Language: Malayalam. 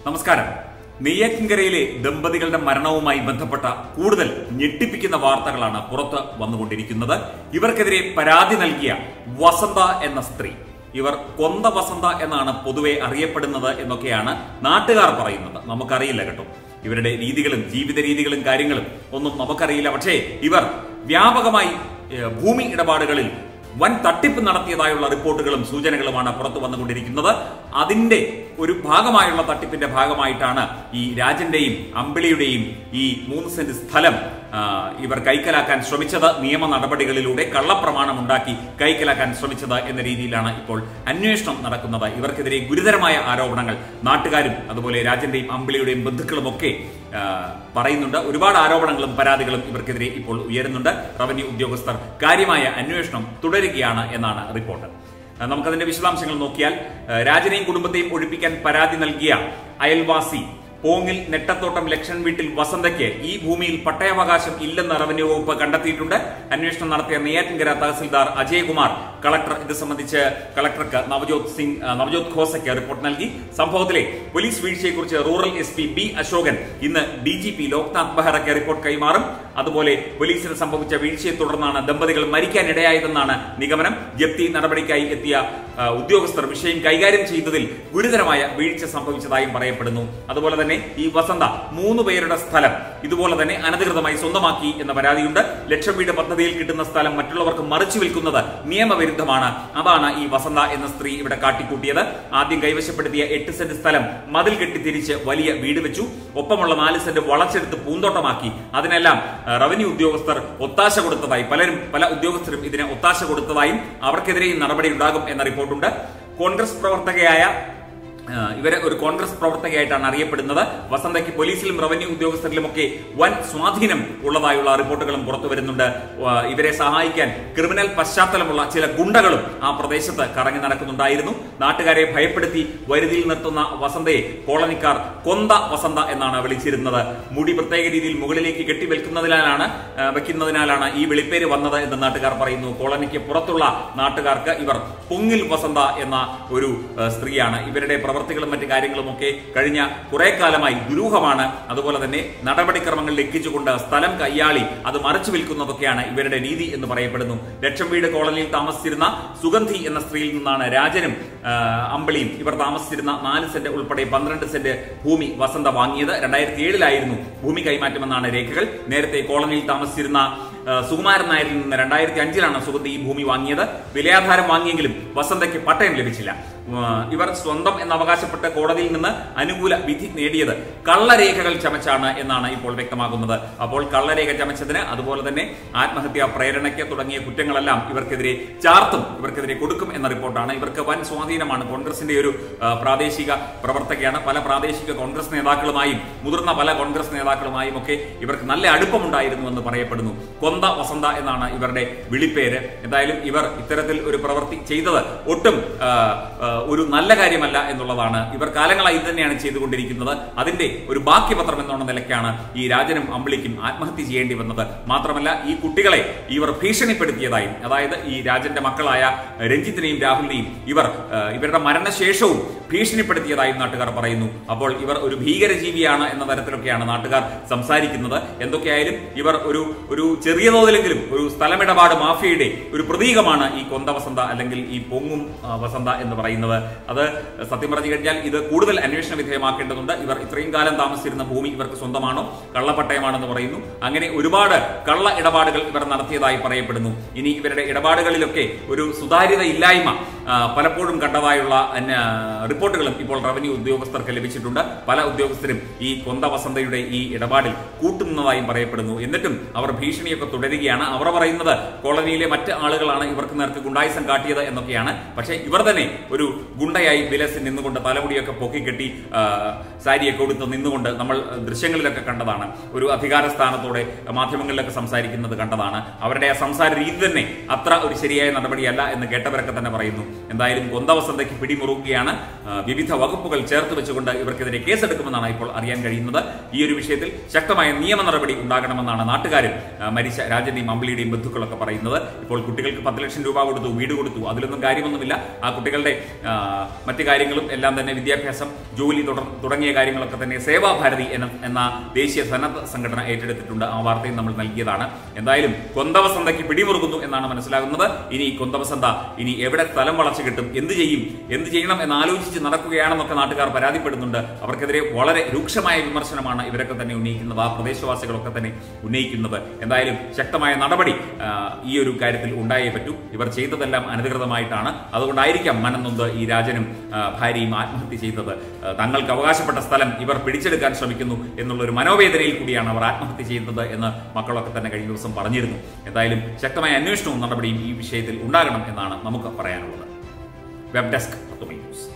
നമസ്കാരം നെയ്യാറ്റിൻകരയിലെ ദമ്പതികളുടെ മരണവുമായി ബന്ധപ്പെട്ട കൂടുതൽ ഞെട്ടിപ്പിക്കുന്ന വാർത്തകളാണ് പുറത്ത് വന്നുകൊണ്ടിരിക്കുന്നത് ഇവർക്കെതിരെ പരാതി നൽകിയ വസന്ത എന്ന സ്ത്രീ ഇവർ കൊന്ത വസന്ത എന്നാണ് പൊതുവെ അറിയപ്പെടുന്നത് എന്നൊക്കെയാണ് നാട്ടുകാർ പറയുന്നത് നമുക്കറിയില്ല കേട്ടോ ഇവരുടെ രീതികളും ജീവിത രീതികളും കാര്യങ്ങളും ഒന്നും നമുക്കറിയില്ല പക്ഷേ ഇവർ വ്യാപകമായി ഏഹ്, ഭൂമി ഇടപാടുകളിൽ വൻ തട്ടിപ്പ് നടത്തിയതായുള്ള റിപ്പോർട്ടുകളും സൂചനകളുമാണ് പുറത്തു വന്നുകൊണ്ടിരിക്കുന്നത് അതിന്റെ ഒരു ഭാഗമായുള്ള തട്ടിപ്പിന്റെ ഭാഗമായിട്ടാണ് ഈ രാജന്റെയും അമ്പിളിയുടെയും ഈ മൂന്ന് സെന്റ് സ്ഥലം ആ, ഇവർ കൈക്കലാക്കാൻ ശ്രമിച്ചത് നിയമ നടപടികളിലൂടെ കള്ളപ്രമാണം ഉണ്ടാക്കി കൈക്കലാക്കാൻ ശ്രമിച്ചത് എന്ന രീതിയിലാണ് ഇപ്പോൾ അന്വേഷണം നടക്കുന്നത് ഇവർക്കെതിരെ ഗുരുതരമായ ആരോപണങ്ങൾ നാട്ടുകാരും അതുപോലെ രാജന്റെയും അമ്പിളിയുടെയും ബന്ധുക്കളും ഒക്കെ ആ, പറയുന്നുണ്ട് ഒരുപാട് ആരോപണങ്ങളും പരാതികളും ഇവർക്കെതിരെ ഇപ്പോൾ ഉയരുന്നുണ്ട് റവന്യൂ ഉദ്യോഗസ്ഥർ കാര്യമായ അന്വേഷണം തുടരുകയാണ് എന്നാണ് റിപ്പോർട്ട് ആ, നമുക്കതിന്റെ വിശദാംശങ്ങൾ നോക്കിയാൽ ആ, രാജനെയും കുടുംബത്തെയും ഒഴിപ്പിക്കാൻ പരാതി നൽകിയ അയൽവാസി പോങ്ങിൽ നെട്ടത്തോട്ടം ലക്ഷൻ വീട്ടിൽ വസന്തയ്ക്ക് ഈ ഭൂമിയിൽ പട്ടയാവകാശം ഇല്ലെന്ന് റവന്യൂ വകുപ്പ് കണ്ടെത്തിയിട്ടുണ്ട് അന്വേഷണം നടത്തിയ നെയ്യാറ്റിൻകര തഹസിൽദാർ അജയകുമാർ കളക്ടർ ഇത് സംബന്ധിച്ച് കളക്ടർക്ക് നവജോത് സിംഗ് ആ, നവജോത് ഖോസയ്ക്ക് റിപ്പോർട്ട് നൽകി സംഭവത്തിലെ പോലീസ് വീഴ്ചയെക്കുറിച്ച് rural S P B Ashokan ഇന്ന് ഡി ജി പി ലോക്നാഥ് ബെഹ്റയ്ക്ക് റിപ്പോർട്ട് കൈമാറും അതുപോലെ പോലീസിന് സംഭവിച്ച വീഴ്ചയെ തുടർന്നാണ് ദമ്പതികൾ മരിക്കാനിടയായതെന്നാണ് നിഗമനം ജപ്തി നടപടിക്കായി എത്തിയ ആ, ഉദ്യോഗസ്ഥർ വിഷയം കൈകാര്യം ചെയ്തതിൽ ഗുരുതരമായ വീഴ്ച സംഭവിച്ചതായും പറയപ്പെടുന്നു അതുപോലെ തന്നെ ഈ വസന്ത മൂന്ന് പേരുടെ സ്ഥലം ഇതുപോലെ തന്നെ അനധികൃതമായി സ്വന്തമാക്കി എന്ന പരാതിയുണ്ട് ലക്ഷം വീട് പദ്ധതിയിൽ കിട്ടുന്ന സ്ഥലം മറ്റുള്ളവർക്ക് മറിച്ചു വിൽക്കുന്നത് നിയമവിരുദ്ധമാണ് അതാണ് ഈ വസന്ത എന്ന സ്ത്രീ ഇവിടെ കാട്ടിക്കൂട്ടിയത് ആദ്യം കൈവശപ്പെടുത്തിയ എട്ട് സെന്റ് സ്ഥലം മതിൽ കെട്ടി തിരിച്ച് വലിയ വീട് വെച്ചു ഒപ്പമുള്ള നാല് സെന്റ് വളച്ചെടുത്ത് പൂന്തോട്ടമാക്കി അതിനെല്ലാം ആ, റവന്യൂ ഉദ്യോഗസ്ഥർ ഒത്താശ കൊടുത്തതായി പലരും പല ഉദ്യോഗസ്ഥരും ഇതിന് ഒത്താശ കൊടുത്തതായും അവർക്കെതിരെയും നടപടി ഉണ്ടാകും എന്ന റിപ്പോർട്ടുണ്ട് കോൺഗ്രസ് പ്രവർത്തകയായ ആ, ഇവരെ ഒരു കോൺഗ്രസ് പ്രവർത്തകയായിട്ടാണ് അറിയപ്പെടുന്നത് വസന്തയ്ക്ക് പോലീസിലും റവന്യൂ ഉദ്യോഗസ്ഥരിലുമൊക്കെ വൻ സ്വാധീനം ഉള്ളതായുള്ള റിപ്പോർട്ടുകളും പുറത്തു വരുന്നുണ്ട് ആ, ഇവരെ സഹായിക്കാൻ ക്രിമിനൽ പശ്ചാത്തലമുള്ള ചില ഗുണ്ടകളും ആ പ്രദേശത്ത് കറങ്ങി നടക്കുന്നുണ്ടായിരുന്നു നാട്ടുകാരെ ഭയപ്പെടുത്തി വരുതിയിൽ നിർത്തുന്ന വസന്തയെ കോളനിക്കാർ കൊന്ത വസന്ത എന്നാണ് വിളിച്ചിരുന്നത് മുടി പ്രത്യേക രീതിയിൽ മുകളിലേക്ക് കെട്ടി വെക്കുന്നതിനാലാണ് ആ, വെക്കുന്നതിനാലാണ് ഈ വിളിപ്പേര് വന്നത് എന്ന് നാട്ടുകാർ പറയുന്നു കോളനിക്ക് പുറത്തുള്ള നാട്ടുകാർക്ക് ഇവർ പൊങ്ങിൽ വസന്ത എന്ന ഒരു ആ, സ്ത്രീയാണ് ഇവരുടെ പ്രവർത്തികളും മറ്റു കാര്യങ്ങളും ഒക്കെ കഴിഞ്ഞ കുറെ കാലമായി ദുരൂഹമാണ് അതുപോലെ തന്നെ നടപടിക്രമങ്ങൾ ലംഘിച്ചുകൊണ്ട് സ്ഥലം കയ്യാളി അത് മറച്ചു വിൽക്കുന്നതൊക്കെയാണ് ഇവരുടെ രീതി എന്ന് പറയപ്പെടുന്നു ലക്ഷം വീട് കോളനിയിൽ താമസിച്ചിരുന്ന സുഗന്ധി എന്ന സ്ത്രീയിൽ നിന്നാണ് രാജനും ആ, അമ്പിളിയും ഇവർ താമസിച്ചിരുന്ന നാല് സെന്റ് ഉൾപ്പെടെ പന്ത്രണ്ട് സെന്റ് ഭൂമി വസന്ത വാങ്ങിയത് രണ്ടായിരത്തി ഏഴിലായിരുന്നു ഭൂമി കൈമാറ്റമെന്നാണ് രേഖകൾ നേരത്തെ കോളനിയിൽ താമസിച്ചിരുന്ന ആ, സുകുമാരൻ നായരിൽ നിന്ന് രണ്ടായിരത്തി അഞ്ചിലാണ് സുഗന്ധി ഈ ഭൂമി വാങ്ങിയത് വിലയാധാരം വാങ്ങിയെങ്കിലും വസന്തയ്ക്ക് പട്ടയം ലഭിച്ചില്ല ആ, ഇവർ സ്വന്തം എന്ന് അവകാശപ്പെട്ട് കോടതിയിൽ നിന്ന് അനുകൂല വിധി നേടിയത് കള്ളരേഖകൾ ചമച്ചാണ് എന്നാണ് ഇപ്പോൾ വ്യക്തമാകുന്നത് അപ്പോൾ കള്ളരേഖ ചമച്ചതിന് അതുപോലെ തന്നെ ആത്മഹത്യാ പ്രേരണയ്ക്ക് തുടങ്ങിയ കുറ്റങ്ങളെല്ലാം ഇവർക്കെതിരെ ചാർത്തും ഇവർക്കെതിരെ കൊടുക്കും എന്ന റിപ്പോർട്ടാണ് ഇവർക്ക് വൻ സ്വാധീനമാണ് കോൺഗ്രസിന്റെ ഒരു ആ, പ്രാദേശിക പ്രവർത്തകയാണ് പല പ്രാദേശിക കോൺഗ്രസ് നേതാക്കളുമായും മുതിർന്ന പല കോൺഗ്രസ് നേതാക്കളുമായും ഒക്കെ ഇവർക്ക് നല്ല അടുപ്പമുണ്ടായിരുന്നു എന്ന് പറയപ്പെടുന്നു കൊന്ത വസന്ത എന്നാണ് ഇവരുടെ വിളിപ്പേര് എന്തായാലും ഇവർ ഇത്തരത്തിൽ ഒരു പ്രവൃത്തി ചെയ്തത് ഒട്ടും ആ, ആ, ഒരു നല്ല കാര്യമല്ല എന്നുള്ളതാണ് ഇവർ കാലങ്ങളായി ഇത് തന്നെയാണ് ചെയ്തുകൊണ്ടിരിക്കുന്നത് അതിന്റെ ഒരു ബാക്കിപത്രം എന്നുള്ള നിലയ്ക്കാണ് ഈ രാജനും അമ്പിളിക്കും ആത്മഹത്യ ചെയ്യേണ്ടി വന്നത് മാത്രമല്ല ഈ കുട്ടികളെ ഇവർ ഭീഷണിപ്പെടുത്തിയതായും അതായത് ഈ രാജന്റെ മക്കളായ രഞ്ജിത്തിനെയും രാഹുലിനെയും ഇവർ ആ, ഇവരുടെ മരണശേഷവും ഭീഷണിപ്പെടുത്തിയതായും നാട്ടുകാർ പറയുന്നു അപ്പോൾ ഇവർ ഒരു ഭീകരജീവിയാണ് എന്ന തരത്തിലൊക്കെയാണ് നാട്ടുകാർ സംസാരിക്കുന്നത് എന്തൊക്കെയായാലും ഇവർ ഒരു ഒരു ചെറിയ തോതിലെങ്കിലും ഒരു സ്ഥലമിടപാട് മാഫിയയുടെ ഒരു പ്രതീകമാണ് ഈ കൊന്ത വസന്ത അല്ലെങ്കിൽ ഈ പൊങ്ങും ആ, വസന്ത എന്ന് പറയുന്നത് അത് സത്യം പറഞ്ഞു കഴിഞ്ഞാൽ ഇത് കൂടുതൽ അന്വേഷണ വിധേയമാക്കേണ്ടതുണ്ട് ഇവർ ഇത്രയും കാലം താമസിച്ചിരുന്ന ഭൂമി ഇവർക്ക് സ്വന്തമാണോ കള്ളപ്പട്ടയമാണെന്ന് പറയുന്നു അങ്ങനെ ഒരുപാട് കള്ള ഇടപാടുകൾ ഇവർ നടത്തിയതായി പറയപ്പെടുന്നു ഇനി ഇവരുടെ ഇടപാടുകളിലൊക്കെ ഒരു സുതാര്യത ഇല്ലായ്മ ആ, പലപ്പോഴും കണ്ടതായുള്ള അന്യ- റിപ്പോർട്ടുകളും ഇപ്പോൾ റവന്യൂ ഉദ്യോഗസ്ഥർക്ക് ലഭിച്ചിട്ടുണ്ട് പല ഉദ്യോഗസ്ഥരും ഈ കൊന്ത വസന്തയുടെ ഈ ഇടപാടിൽ കൂട്ടുന്നതായും പറയപ്പെടുന്നു എന്നിട്ടും അവർ ഭീഷണിയൊക്കെ തുടരുകയാണ് അവർ പറയുന്നത് കോളനിയിലെ മറ്റ് ആളുകളാണ് ഇവർക്ക് നേർക്ക് ഗുണ്ടായുസം കാട്ടിയത് എന്നൊക്കെയാണ് പക്ഷേ ഇവർ തന്നെ ഒരു ഗുണ്ടയായി വിലസിൽ നിന്നുകൊണ്ട് തലമുടിയൊക്കെ പൊക്കിക്കെട്ടി ആ, സാരിയൊക്കെ കൊടുത്ത് നിന്നുകൊണ്ട് നമ്മൾ ദൃശ്യങ്ങളിലൊക്കെ കണ്ടതാണ് ഒരു അധികാര സ്ഥാനത്തോടെ മാധ്യമങ്ങളിലൊക്കെ സംസാരിക്കുന്നത് കണ്ടതാണ് അവരുടെ ആ സംസാര രീതി തന്നെ അത്ര ഒരു ശരിയായ നടപടിയല്ല എന്ന് കേട്ടവരൊക്കെ തന്നെ പറയുന്നു എന്തായാലും കൊന്തവസന്തയ്ക്ക് പിടിമുറുകുകയാണ് ആ, വിവിധ വകുപ്പുകൾ ചേർത്ത് വെച്ചുകൊണ്ട് ഇവർക്കെതിരെ കേസെടുക്കുമെന്നാണ് ഇപ്പോൾ അറിയാൻ കഴിയുന്നത് ഈ ഒരു വിഷയത്തിൽ ശക്തമായ നിയമ നടപടി ഉണ്ടാകണമെന്നാണ് നാട്ടുകാരും ആ, മരിച്ച രാജന്റെയും അമ്പിളിയുടെയും ബന്ധുക്കളൊക്കെ പറയുന്നത് ഇപ്പോൾ കുട്ടികൾക്ക് പത്ത് ലക്ഷം രൂപ കൊടുത്തു വീട് കൊടുത്തു അതിലൊന്നും കാര്യമൊന്നുമില്ല ആ കുട്ടികളുടെ ആ, മറ്റു കാര്യങ്ങളും എല്ലാം തന്നെ വിദ്യാഭ്യാസം ജോലി തുടർ തുടങ്ങിയ കാര്യങ്ങളൊക്കെ തന്നെ സേവാഭാരതി എന്ന എന്ന ദേശീയ സന്നദ്ധ സംഘടന ഏറ്റെടുത്തിട്ടുണ്ട് ആ വാർത്തയും നമ്മൾ നൽകിയതാണ് എന്തായാലും കൊന്തവസന്തയ്ക്ക് പിടിമുറുകുന്നു എന്നാണ് മനസ്സിലാകുന്നത് ഇനി കൊന്തവസന്ത ഇനി എവിടെ സ്ഥലം വളച്ചു കിട്ടും എന്ത് ചെയ്യും എന്ത് ചെയ്യണം എന്ന് ആലോചിച്ച് നടക്കുകയാണെന്നൊക്കെ നാട്ടുകാർ പരാതിപ്പെടുന്നുണ്ട് അവർക്കെതിരെ വളരെ രൂക്ഷമായ വിമർശനമാണ് ഇവരൊക്കെ തന്നെ ഉന്നയിക്കുന്നത് ആ പ്രദേശവാസികളൊക്കെ തന്നെ ഉന്നയിക്കുന്നത് എന്തായാലും ശക്തമായ നടപടി ആ, ഈ ഒരു കാര്യത്തിൽ ഉണ്ടായേ പറ്റൂ ഇവർ ചെയ്തതെല്ലാം അനധികൃതമായിട്ടാണ് അതുകൊണ്ടായിരിക്കാം മനംനൊന്ത് ഈ രാജനും ആ, ഭാര്യയും ആത്മഹത്യ ചെയ്തത് ആ, തങ്ങൾക്ക് അവകാശപ്പെട്ട സ്ഥലം ഇവർ പിടിച്ചെടുക്കാൻ ശ്രമിക്കുന്നു എന്നുള്ള ഒരു മനോവേദനയിൽ കൂടിയാണ് അവർ ആത്മഹത്യ ചെയ്യുന്നത് എന്ന് മക്കളൊക്കെ തന്നെ കഴിഞ്ഞ ദിവസം പറഞ്ഞിരുന്നു എന്തായാലും ശക്തമായ അന്വേഷണവും നടപടിയും ഈ വിഷയത്തിൽ ഉണ്ടാകണം എന്നാണ് നമുക്ക് പറയാനുള്ളത് വെബ് ഡെസ്ക് ന്യൂസ്